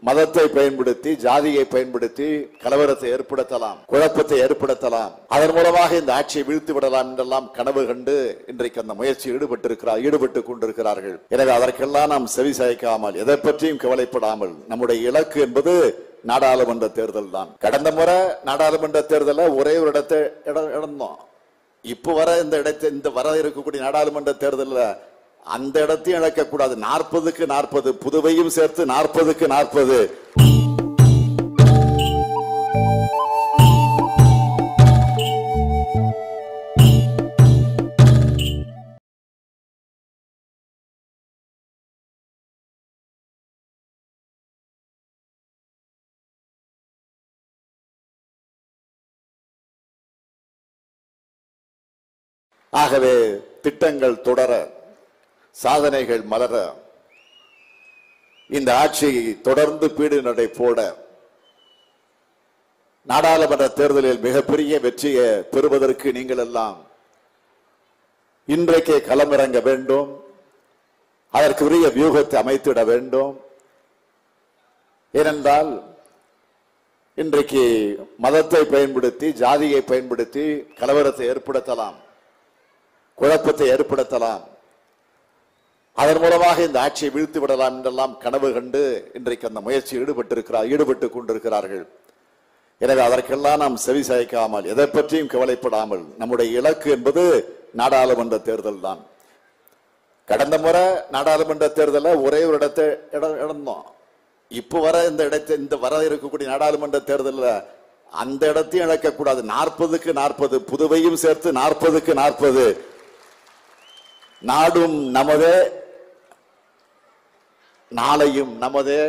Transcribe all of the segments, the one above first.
மதத்தை பயன்படுத்தி ஜாதியை பயன்படுத்தி கலவரத்தை ஏற்படுத்தலாம் குழப்பத்தை ஏற்படுத்தலாம் அதன் மூலமாக இந்த ஆட்சியை வீழ்த்து விடலாம் என்றெல்லாம் கனவு கண்டு இன்றைக்கு அந்த முயற்சி ஈடுபட்டிருக்கிறார் ஈடுபட்டுக் கொண்டிருக்கிறார்கள் எனவே அதற்கெல்லாம் நாம் செவி சாய்க்காமல் எதை பற்றியும் கவலைப்படாமல் நம்முடைய இலக்கு என்பது நாடாளுமன்ற தேர்தல் தான் கடந்த முறை நாடாளுமன்ற தேர்தல ஒரே ஒரு இடத்தை இட- இழந்தோம் இப்ப வர இந்த இடத்தை இந்த வர இருக்கக்கூடிய நாடாளுமன்ற தேர்தலில் அந்த இடத்தையும் இழக்கக்கூடாது நாற்பதுக்கு நாற்பது புதுவையும் சேர்த்து நாற்பதுக்கு நாற்பது ஆகவே திட்டங்கள் தொடர சாதனைகள் மலர இந்த ஆட்சி தொடர்ந்து பீடு நடை போட நாடாளுமன்ற தேர்தலில் மிகப்பெரிய வெற்றியை பெறுவதற்கு நீங்கள் எல்லாம் இன்றைக்கே களமிறங்க வேண்டும் அதற்கு உரிய வியூகத்தை அமைத்திட வேண்டும் ஏனென்றால் இன்றைக்கு மதத்தை பயன்படுத்தி ஜாதியை பயன்படுத்தி கலவரத்தை ஏற்படுத்தலாம் குழப்பத்தை ஏற்படுத்தலாம் அதன் மூலமாக இந்த ஆட்சியை வீழ்த்து விடலாம் என்றெல்லாம் கனவு கண்டு இன்றைக்கு அந்த முயற்சி ஈடுபட்டிருக்கிறார் ஈடுபட்டுக் கொண்டிருக்கிறார்கள் எனவே அதற்கெல்லாம் நாம் செவி சாய்க்காமல் எதை பற்றியும் கவலைப்படாமல் நம்முடைய இலக்கு என்பது நாடாளுமன்ற தேர்தல் தான் கடந்த முறை நாடாளுமன்ற தேர்தலில் ஒரே ஒரு இடத்தை இட- இழந்தோம் இப்ப வர இந்த இடத்தை இந்த வர இருக்கக்கூடிய நாடாளுமன்ற தேர்தலில் அந்த இடத்தையும் இழக்கக்கூடாது நாற்பதுக்கு நாற்பது புதுவையும் சேர்த்து நாற்பதுக்கு நாற்பது நாடும் நமதே நாளையும் நமதே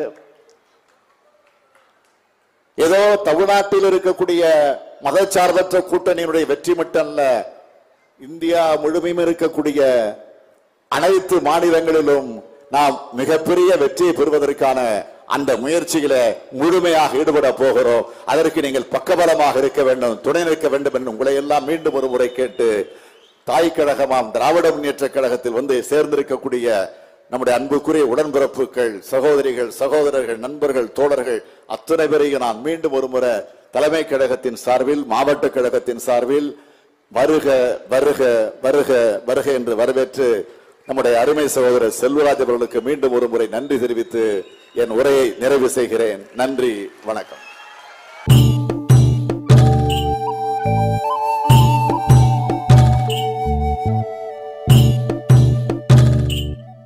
ஏதோ தமிழ்நாட்டில் இருக்கக்கூடிய மதச்சார்பற்ற கூட்டணியினுடைய வெற்றி மட்டும் அல்ல இந்தியா முழுமையும் இருக்கக்கூடிய அனைத்து மாநிலங்களிலும் நாம் மிகப்பெரிய வெற்றியை பெறுவதற்கான அந்த முயற்சியில முழுமையாக ஈடுபட போகிறோம் அதற்கு நீங்கள் பக்கபலமாக இருக்க வேண்டும் துணை நிற்க வேண்டும் என்று உங்களை எல்லாம் மீண்டும் ஒரு முறை கேட்டு தாய் கழகமாம் திராவிட முன்னேற்ற கழகத்தில் வந்து சேர்ந்திருக்கக்கூடிய நம்முடைய அன்புக்குரிய உடன்பிறப்புகள் சகோதரிகள் சகோதரர்கள் நண்பர்கள் தோழர்கள் அத்தனை பேரையும் நான் மீண்டும் ஒரு முறை தலைமை கழகத்தின் சார்பில் மாவட்ட கழகத்தின் சார்பில் வருக வருக வருக வருக என்று வரவேற்று நம்முடைய அருமை சகோதரர் செல்வராஜ் அவர்களுக்கு மீண்டும் ஒரு முறை நன்றி தெரிவித்து என் உரையை நிறைவு செய்கிறேன் நன்றி வணக்கம்